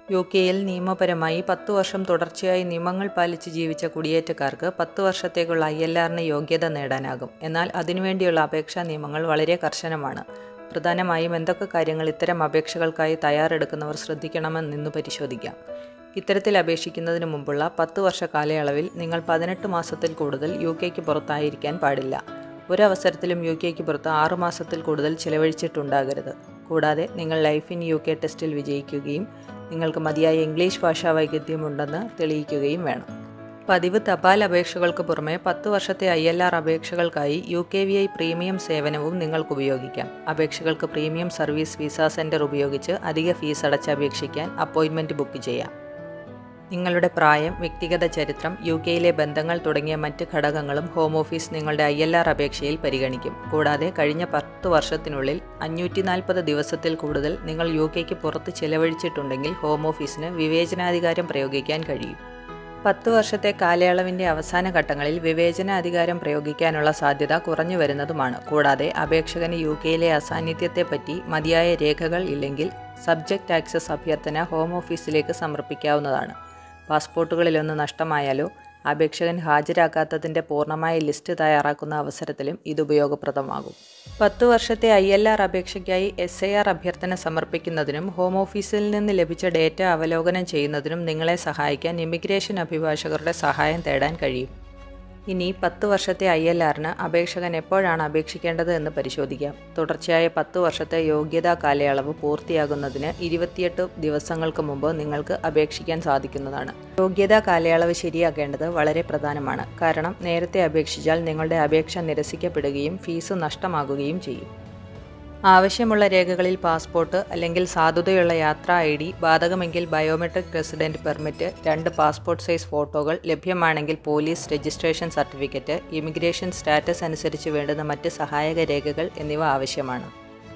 U കെയിൽ നിയമപരമായി പത്തു വർഷം തുടർച്ചയായി നിയമങ്ങൾ പാലിച്ച് ജീവിച്ച കുടിയേറ്റക്കാർക്ക് പത്ത് വർഷത്തേക്കുള്ള ഐ എൽ ആറിന് യോഗ്യത നേടാനാകും എന്നാൽ അതിനുവേണ്ടിയുള്ള അപേക്ഷാ നിയമങ്ങൾ വളരെ കർശനമാണ് പ്രധാനമായും എന്തൊക്കെ കാര്യങ്ങൾ ഇത്തരം അപേക്ഷകൾക്കായി തയ്യാറെടുക്കുന്നവർ ശ്രദ്ധിക്കണമെന്നിന്ന് പരിശോധിക്കാം ഇത്തരത്തിൽ അപേക്ഷിക്കുന്നതിന് മുമ്പുള്ള പത്ത് വർഷ കാലയളവിൽ നിങ്ങൾ പതിനെട്ട് മാസത്തിൽ കൂടുതൽ യു കെക്ക് പുറത്തായിരിക്കാൻ പാടില്ല ഒരവസരത്തിലും യു കെക്ക് പുറത്ത് ആറു മാസത്തിൽ കൂടുതൽ ചിലവഴിച്ചിട്ടുണ്ടാകരുത് കൂടാതെ നിങ്ങൾ ലൈഫ് ഇൻ യു കെ ടെസ്റ്റിൽ വിജയിക്കുകയും നിങ്ങൾക്ക് മതിയായ ഇംഗ്ലീഷ് ഭാഷാ വൈദഗ്ധ്യമുണ്ടെന്ന് തെളിയിക്കുകയും വേണം പതിവ് തപാൽ അപേക്ഷകൾക്ക് പുറമെ പത്ത് വർഷത്തെ ഐ എൽ ആർ അപേക്ഷകൾക്കായി U K V I premium സേവനവും നിങ്ങൾക്ക് ഉപയോഗിക്കാം അപേക്ഷകൾക്ക് പ്രീമിയം സർവീസ് വിസ സെൻറ്റർ ഉപയോഗിച്ച് അധിക ഫീസ് അടച്ച് അപേക്ഷിക്കാൻ അപ്പോയിൻമെൻറ്റ് ബുക്ക് ചെയ്യാം നിങ്ങളുടെ പ്രായം വ്യക്തിഗത ചരിത്രം യു കെയിലെ ബന്ധങ്ങൾ തുടങ്ങിയ മറ്റ് ഘടകങ്ങളും ഹോം ഓഫീസ് നിങ്ങളുടെ ഐ എൽ ആർ അപേക്ഷയിൽ പരിഗണിക്കും കൂടാതെ കഴിഞ്ഞ പത്ത് വർഷത്തിനുള്ളിൽ അഞ്ഞൂറ്റി നാൽപ്പത് ദിവസത്തിൽ കൂടുതൽ നിങ്ങൾ യു കെക്ക് പുറത്ത് ചെലവഴിച്ചിട്ടുണ്ടെങ്കിൽ ഹോം ഓഫീസിന് വിവേചനാധികാരം പ്രയോഗിക്കാൻ കഴിയും പത്ത് വർഷത്തെ കാലയളവിൻ്റെ അവസാന ഘട്ടങ്ങളിൽ വിവേചനാധികാരം പ്രയോഗിക്കാനുള്ള സാധ്യത കുറഞ്ഞു വരുന്നതുമാണ് കൂടാതെ അപേക്ഷകന് യു കെയിലെ അസാന്നിധ്യത്തെപ്പറ്റി മതിയായ രേഖകൾ ഇല്ലെങ്കിൽ സബ്ജക്റ്റ് ആക്സസ് അഭ്യർത്ഥന ഹോം ഓഫീസിലേക്ക് സമർപ്പിക്കാവുന്നതാണ് പാസ്പോർട്ടുകളിലൊന്ന് നഷ്ടമായാലോ അപേക്ഷകൻ ഹാജരാക്കാത്തതിൻ്റെ പൂർണ്ണമായ ലിസ്റ്റ് തയ്യാറാക്കുന്ന അവസരത്തിലും ഇത് ഉപയോഗപ്രദമാകും പത്ത് വർഷത്തെ ഐ എൽ ആർ അപേക്ഷയ്ക്കായി എസ് ഐ ആർ അഭ്യർത്ഥന സമർപ്പിക്കുന്നതിനും ഹോം ഓഫീസിൽ നിന്ന് ലഭിച്ച ഡേറ്റ അവലോകനം ചെയ്യുന്നതിനും നിങ്ങളെ സഹായിക്കാൻ ഇമിഗ്രേഷൻ അഭിഭാഷകരുടെ സഹായം തേടാൻ കഴിയും ഇനി പത്ത് വർഷത്തെ ഐ എൽ ആറിന് അപേക്ഷകൻ എപ്പോഴാണ് അപേക്ഷിക്കേണ്ടത് എന്ന് പരിശോധിക്കാം തുടർച്ചയായ പത്ത് വർഷത്തെ യോഗ്യതാ കാലയളവ് പൂർത്തിയാകുന്നതിന് ഇരുപത്തിയെട്ട് ദിവസങ്ങൾക്ക് മുമ്പ് നിങ്ങൾക്ക് അപേക്ഷിക്കാൻ സാധിക്കുന്നതാണ് യോഗ്യതാ കാലയളവ് ശരിയാക്കേണ്ടത് വളരെ പ്രധാനമാണ് കാരണം നേരത്തെ അപേക്ഷിച്ചാൽ നിങ്ങളുടെ അപേക്ഷ നിരസിക്കപ്പെടുകയും ഫീസ് നഷ്ടമാകുകയും ചെയ്യും ആവശ്യമുള്ള രേഖകളിൽ പാസ്പോർട്ട് അല്ലെങ്കിൽ സാധുതയുള്ള യാത്രാ ഐ ഡി ബാധകമെങ്കിൽ ബയോമെട്രിക് റെസിഡൻറ്റ് പെർമിറ്റ് രണ്ട് പാസ്പോർട്ട് സൈസ് ഫോട്ടോകൾ ലഭ്യമാണെങ്കിൽ police registration certificate immigration status അനുസരിച്ച് വേണ്ടുന്ന മറ്റ് സഹായക രേഖകൾ എന്നിവ ആവശ്യമാണ്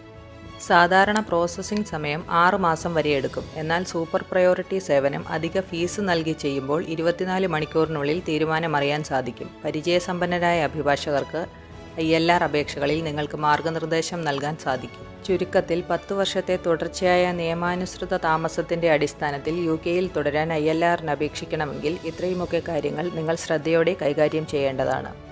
സാധാരണ പ്രോസസ്സിംഗ് സമയം ആറ് മാസം വരെ എടുക്കും എന്നാൽ സൂപ്പർ പ്രയോറിറ്റി സേവനം അധിക ഫീസ് നൽകി ചെയ്യുമ്പോൾ ഇരുപത്തിനാല് മണിക്കൂറിനുള്ളിൽ തീരുമാനമറിയാൻ സാധിക്കും പരിചയസമ്പന്നരായ അഭിഭാഷകർക്ക് ഐ എൽ ആർ അപേക്ഷകളിൽ നിങ്ങൾക്ക് മാർഗനിർദ്ദേശം നൽകാൻ സാധിക്കും ചുരുക്കത്തിൽ പത്തു വർഷത്തെ തുടർച്ചയായ നിയമാനുസൃത താമസത്തിന്റെ അടിസ്ഥാനത്തിൽ യു കെയിൽ തുടരാൻ ഐ എൽ ആറിന് അപേക്ഷിക്കണമെങ്കിൽ ഇത്രയുമൊക്കെ കാര്യങ്ങൾ നിങ്ങൾ ശ്രദ്ധയോടെ കൈകാര്യം ചെയ്യേണ്ടതാണ്